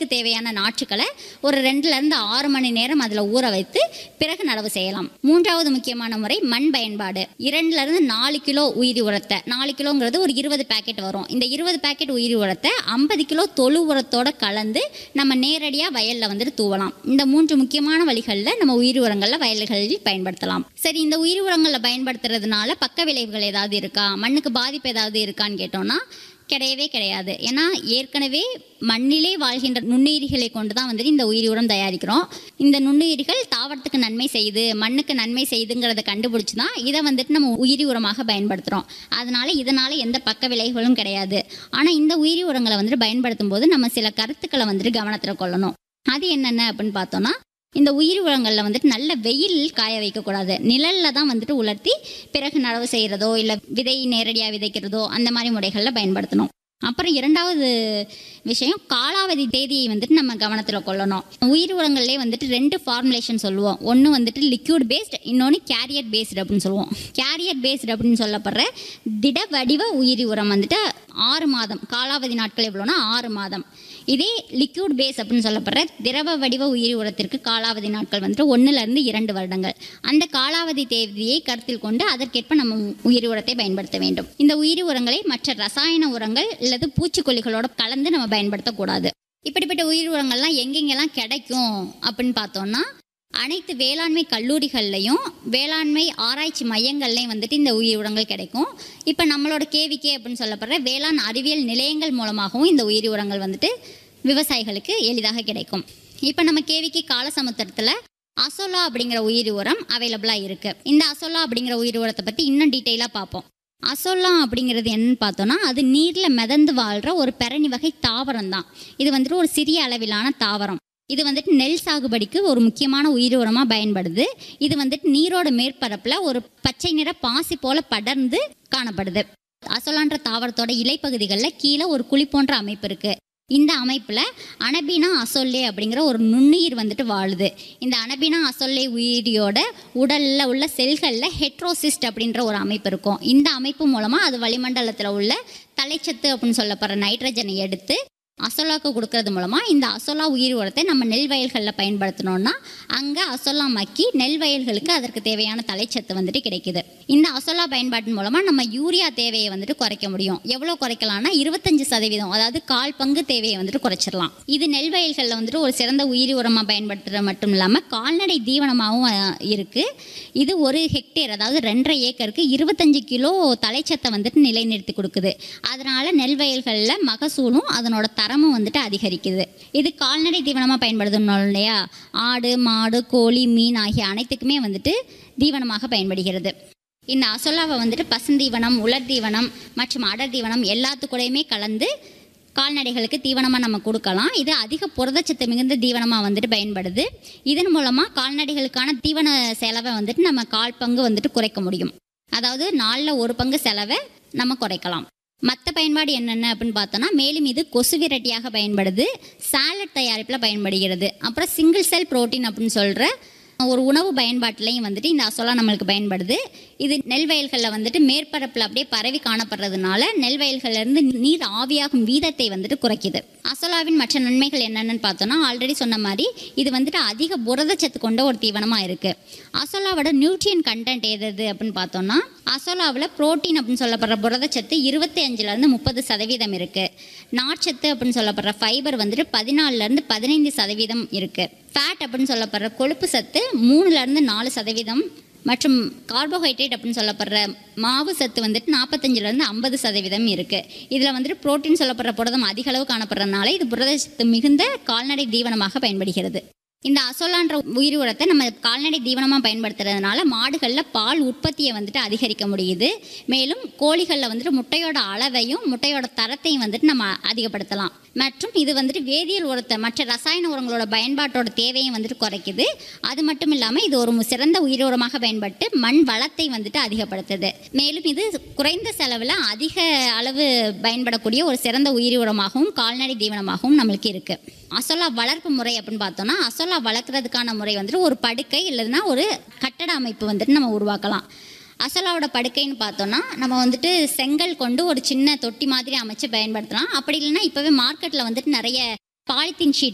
வேருக்கு தேவையான நாற்றுக்களை ஒரு ரெண்டுல இருந்து ஆறு மணி நேரம் அதில் ஊற வைத்து பிறகு நடவு செய்யலாம் மூன்றாவது முக்கியமான முறை மண் பயன்பாடு இரண்டுல இருந்து நாலு கிலோ உயிரி உரத்தை நாலு கிலோங்கிறது ஒரு இருபது பேக்கெட் வரும் இந்த இருபது பேக்கெட் உயிரி உரத்தை ஐம்பது கிலோ தொழு உரத்தோட கலந்து நம்ம நேரடியாக வயலில் வந்துட்டு தூவலாம் இந்த மூன்று முக்கியமான வழிகளில் நம்ம உயிரி உரங்களில் வயல்களில் பயன்படுத்தலாம் சரி இந்த உயிரி உரங்களில் பயன்படுத்துறதுனால பக்க விளைவுகள் ஏதாவது இருக்கா மண்ணுக்கு பாதிப்பு ஏதாவது இருக்கான்னு கேட்டோம்னா கிடையவே கிடையாது ஏன்னா ஏற்கனவே மண்ணிலே வாழ்கின்ற நுண்ணுயிரிகளை கொண்டு தான் வந்துட்டு இந்த உயிரி உரம் தயாரிக்கிறோம் இந்த நுண்ணுயிரிகள் தாவரத்துக்கு நன்மை செய்யுது மண்ணுக்கு நன்மை செய்யுதுங்கிறத கண்டுபிடிச்சி தான் இதை வந்துட்டு நம்ம உயிரி உரமாக பயன்படுத்துகிறோம் அதனால இதனால எந்த பக்க விளைவுகளும் கிடையாது ஆனால் இந்த உயிரி உரங்களை வந்துட்டு பயன்படுத்தும் போது நம்ம சில கருத்துக்களை வந்துட்டு கவனத்தில் கொள்ளணும் அது என்னென்ன அப்படின்னு பார்த்தோம்னா இந்த உயிர் உரங்களில் வந்துட்டு நல்ல வெயில் காய வைக்கக்கூடாது நிழலில் தான் வந்துட்டு உலர்த்தி பிறகு நடவு செய்கிறதோ இல்லை விதை நேரடியாக விதைக்கிறதோ அந்த மாதிரி முறைகளில் பயன்படுத்தணும் அப்புறம் இரண்டாவது விஷயம் காலாவதி தேதியை வந்துட்டு நம்ம கவனத்தில் கொள்ளணும் உயிர் உரங்கள்லேயே வந்துட்டு ரெண்டு ஃபார்முலேஷன் சொல்லுவோம் ஒன்று வந்துட்டு லிக்யூட் பேஸ்ட் இன்னொன்று கேரியர் பேஸ்டு அப்படின்னு சொல்லுவோம் கேரியர் பேஸ்டு அப்படின்னு சொல்லப்படுற திட வடிவ உயிரி உரம் வந்துட்டு ஆறு மாதம் காலாவதி நாட்கள் எவ்வளோனா ஆறு மாதம் இதே லிக்யூட் பேஸ் அப்படின்னு சொல்லப்படுற திரவ வடிவ உயிரி உரத்திற்கு காலாவதி நாட்கள் வந்துட்டு ஒன்றுலேருந்து இரண்டு வருடங்கள் அந்த காலாவதி தேதியை கருத்தில் கொண்டு அதற்கேற்ப நம்ம உயிரி உரத்தை பயன்படுத்த வேண்டும் இந்த உயிரி உரங்களை மற்ற ரசாயன உரங்கள் அல்லது பூச்சிக்கொல்லிகளோட கலந்து நம்ம பயன்படுத்தக்கூடாது இப்படிப்பட்ட உயிர் உரங்கள்லாம் எங்கெங்கெல்லாம் கிடைக்கும் அப்படின்னு பார்த்தோம்னா அனைத்து வேளாண்மை கல்லூரிகள்லையும் வேளாண்மை ஆராய்ச்சி மையங்கள்லையும் வந்துட்டு இந்த உயிர் உரங்கள் கிடைக்கும் இப்போ நம்மளோட கேவிகே அப்படின்னு சொல்லப்படுற வேளாண் அறிவியல் நிலையங்கள் மூலமாகவும் இந்த உயிரி உரங்கள் வந்துட்டு விவசாயிகளுக்கு எளிதாக கிடைக்கும் இப்போ நம்ம கேவிகே காலசமுத்திரத்தில் அசோலா அப்படிங்கிற உயிரி உரம் அவைலபிளாக இருக்குது இந்த அசோலா அப்படிங்கிற உயிரி உரத்தை பற்றி இன்னும் டீட்டெயிலாக பார்ப்போம் அசோலா அப்படிங்கிறது என்னன்னு பார்த்தோன்னா அது நீரில் மிதந்து வாழ்கிற ஒரு பெரணி வகை தாவரம் தான் இது வந்துட்டு ஒரு சிறிய அளவிலான தாவரம் இது வந்துட்டு நெல் சாகுபடிக்கு ஒரு முக்கியமான உயிர் உரமாக பயன்படுது இது வந்துட்டு நீரோட மேற்பரப்பில் ஒரு பச்சை நிற பாசி போல படர்ந்து காணப்படுது அசோலான்ற தாவரத்தோட இலைப்பகுதிகளில் கீழே ஒரு குழி போன்ற அமைப்பு இருக்குது இந்த அமைப்பில் அனபீனா அசொல்லே அப்படிங்கிற ஒரு நுண்ணுயிர் வந்துட்டு வாழுது இந்த அனபீனா அசொல்லே உயிரியோட உடலில் உள்ள செல்களில் ஹெட்ரோசிஸ்ட் அப்படின்ற ஒரு அமைப்பு இருக்கும் இந்த அமைப்பு மூலமாக அது வளிமண்டலத்தில் உள்ள தலைச்சத்து அப்படின்னு சொல்லப்படுற நைட்ரஜனை எடுத்து அசோலாக்கு கொடுக்கறது மூலமாக இந்த அசோலா உயிர் உரத்தை நம்ம நெல் வயல்களில் பயன்படுத்தினோம்னா அங்கே அசோலா மக்கி நெல் வயல்களுக்கு அதற்கு தேவையான தலைச்சத்து வந்துட்டு கிடைக்குது இந்த அசோலா பயன்பாட்டின் மூலமாக நம்ம யூரியா தேவையை வந்துட்டு குறைக்க முடியும் எவ்வளோ குறைக்கலாம்னா இருபத்தஞ்சு சதவீதம் அதாவது கால் பங்கு தேவையை வந்துட்டு குறைச்சிடலாம் இது நெல் வயல்களில் வந்துட்டு ஒரு சிறந்த உயிரி உரமாக பயன்படுத்துறது மட்டும் இல்லாமல் கால்நடை தீவனமாகவும் அஹ், இருக்கு இது ஒரு ஹெக்டேர் அதாவது ரெண்டரை ஏக்கருக்கு இருபத்தஞ்சு கிலோ தலைச்சத்தை வந்துட்டு நிலைநிறுத்தி கொடுக்குது அதனால நெல் வயல்களில் மகசூலும் அதனோட தரமும் வந்துட்டு அதிகரிக்குது இது கால்நடை தீவனமாக பயன்படுத்தணும் இல்லையா ஆடு மாடு கோழி மீன் ஆகிய அனைத்துக்குமே வந்துட்டு தீவனமாக பயன்படுகிறது இந்த அசோலாவை வந்துட்டு பசுந்தீவனம் உலர் தீவனம் மற்றும் அடர் தீவனம் எல்லாத்துக்கூடயுமே கலந்து கால்நடைகளுக்கு தீவனமாக நம்ம கொடுக்கலாம் இது அதிக புரதச்சத்து மிகுந்த தீவனமாக வந்துட்டு பயன்படுது இதன் மூலமாக கால்நடைகளுக்கான தீவன செலவை வந்துட்டு நம்ம கால் பங்கு வந்துட்டு குறைக்க முடியும் அதாவது நாலில் ஒரு பங்கு செலவை நம்ம குறைக்கலாம் மற்ற பயன்பாடு என்னென்ன அப்படின்னு பார்த்தோன்னா மேலும் இது கொசு விரட்டியாக பயன்படுது சாலட் தயாரிப்பில் பயன்படுகிறது அப்புறம் சிங்கிள் செல் புரோட்டீன் அப்படின்னு சொல்கிற ஒரு உணவு பயன்பாட்டிலையும் வந்துட்டு இந்த அசோலா நம்மளுக்கு பயன்படுது இது நெல் வயல்களில் வந்துட்டு மேற்பரப்பில் அப்படியே பரவி காணப்படுறதுனால நெல் வயல்கள்ல இருந்து நீர் ஆவியாகும் வீதத்தை வந்துட்டு குறைக்குது அசோலாவின் மற்ற நன்மைகள் என்னென்னு பார்த்தோன்னா ஆல்ரெடி சொன்ன மாதிரி இது வந்துட்டு அதிக புரதச்சத்து கொண்ட ஒரு தீவனமாக இருக்குது அசோலாவோட நியூட்ரியன் கண்டென்ட் எது அப்படின்னு பார்த்தோம்னா அசோலாவில் புரோட்டீன் அப்படின்னு சொல்லப்படுற புரதச்சத்து இருபத்தி அஞ்சுலேருந்து முப்பது சதவீதம் இருக்குது நார்ச்சத்து அப்படின்னு சொல்லப்படுற ஃபைபர் வந்துட்டு பதினாலுலேருந்து பதினைந்து சதவீதம் இருக்குது ஃபேட் அப்படின்னு சொல்லப்படுற கொழுப்பு சத்து மூணுலேருந்து நாலு சதவீதம் மற்றும் கார்போஹைட்ரேட் அப்படின்னு சொல்லப்படுற மாவு சத்து வந்துட்டு நாற்பத்தஞ்சிலேருந்து ஐம்பது சதவீதம் இருக்குது இதில் வந்துட்டு புரோட்டீன் சொல்லப்படுற புரதம் அதிக அளவு காணப்படுறதுனால இது புரதச்சத்து மிகுந்த கால்நடை தீவனமாக பயன்படுகிறது இந்த அசோலான்ற உயிர் உரத்தை நம்ம கால்நடை தீவனமாக பயன்படுத்துறதுனால மாடுகளில் பால் உற்பத்தியை வந்துட்டு அதிகரிக்க முடியுது மேலும் கோழிகளில் வந்துட்டு முட்டையோட அளவையும் முட்டையோட தரத்தையும் வந்துட்டு நம்ம அதிகப்படுத்தலாம் மற்றும் இது வந்துட்டு வேதியியல் உரத்தை மற்ற ரசாயன உரங்களோட பயன்பாட்டோட தேவையும் வந்துட்டு குறைக்குது அது மட்டும் இல்லாமல் இது ஒரு சிறந்த உயிர் உரமாக பயன்பட்டு மண் வளத்தை வந்துட்டு அதிகப்படுத்துது மேலும் இது குறைந்த செலவில் அதிக அளவு பயன்படக்கூடிய ஒரு சிறந்த உயிரி உரமாகவும் கால்நடை தீவனமாகவும் நம்மளுக்கு இருக்குது அசோலா வளர்ப்பு முறை அப்படின்னு பார்த்தோம்னா அசோலா வளர்க்குறதுக்கான முறை வந்துட்டு ஒரு படுக்கை இல்லைன்னா ஒரு கட்டட அமைப்பு வந்துட்டு நம்ம உருவாக்கலாம் அசோலாவோட படுக்கைன்னு பார்த்தோம்னா நம்ம வந்துட்டு செங்கல் கொண்டு ஒரு சின்ன தொட்டி மாதிரி அமைச்சு பயன்படுத்தலாம் அப்படி இல்லைன்னா இப்போவே மார்க்கெட்டில் வந்துட்டு நிறைய பாலித்தீன் ஷீட்